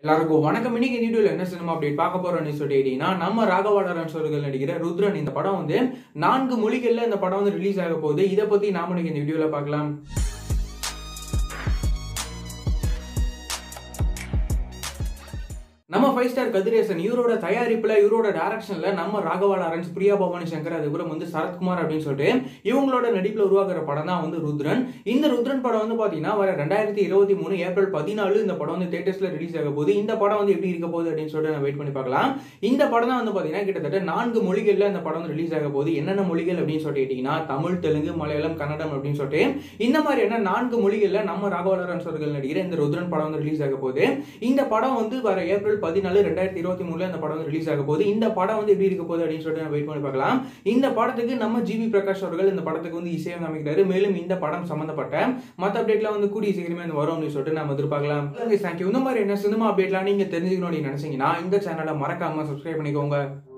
எல்லாருக்கும் வணக்கம் இன்னைக்கு இந்த வீடியோல என்ன சினிமா அப்டேட் பார்க்க போறோம்னு சொல்லிட்டீங்கன்னா நம்ம ராகவாளரன் அவர்கள் நடிக்கிற ருத்ரன் இந்த படம் வந்து நான்கு மொழிகள்ல இந்த படம் வந்து ரிலீஸ் ஆக போகுது இதை பத்தி நாம இன்னைக்கு இந்த வீடியோல பார்க்கலாம் நம்ம ஃபைவ் ஸ்டார் கதிரேசன் இவரோட தயாரிப்புல இவரோட டைரக்ஷன்ல நம்ம ராகவா லாரன்ஸ் பிரியா பவானி சங்கர் அதுக்கப்புறம் வந்து சரத்குமார் அப்படின்னு சொல்லிட்டு இவங்களோட நடிப்புல உருவாக்குற படம் தான் வந்து ருத்ரன் இந்த ருத்ரன் படம் வந்து பாத்தீங்கன்னா வர ரெண்டாயிரத்தி இருபத்தி மூணு ஏப்ரல் பதினாலு இந்த படம் வந்து தேட்டர்ஸ்ல ரிலீஸ் ஆக போகுது இந்த படம் வந்து எப்படி இருக்க போகுது அப்படின்னு சொல்லிட்டு நான் வெயிட் பண்ணி பார்க்கலாம் இந்த படம் தான் வந்து பாத்தீங்கன்னா கிட்டத்தட்ட நான்கு மொழிகள்ல இந்த படம் வந்து ரிலீஸ் ஆக போகுது என்னென்ன மொழிகள் அப்படின்னு சொல்லிட்டீங்கன்னா தமிழ் தெலுங்கு மலையாளம் கன்னடம் அப்படின்னு சொல்லிட்டு இந்த மாதிரியான நான்கு மொழிகள்ல நம்ம ராகவா லாரன்ஸ் அவர்கள் நடிக்கிற இந்த ருத்ரன் படம் வந்து ரிலீஸ் ஆக போகுது இந்த படம் வந்து வர ஏப்ரல் பதினாலு ரெண்டாயிரத்தி இருபத்தி மூணுல இந்த படம் வந்து ரிலீஸ் ஆக போகுது இந்த படம் வந்து எப்படி இருக்க போகுது அப்படின்னு சொல்லிட்டு நான் வெயிட் பண்ணி பார்க்கலாம் இந்த படத்துக்கு நம்ம ஜிபி பிரகாஷ் அவர்கள் இந்த படத்துக்கு வந்து இசையம் அமைக்கிறாரு மேலும் இந்த படம் சம்பந்தப்பட்ட மற்ற அப்டேட்லாம் வந்து கூடிய சீக்கிரமே வந்து வரும் அப்படின்னு சொல்லிட்டு நம்ம எதிர்பார்க்கலாம் தேங்க்யூ இந்த மாதிரி என்ன சினிமா அப்டேட்லாம் நீங்க தெரிஞ்சுக்கணும் அப்படின்னு நினைச்சீங்கன்னா இந்த சேனலை மறக்காம சப்ஸ்கிரைப் பண்ணிக்கோங்க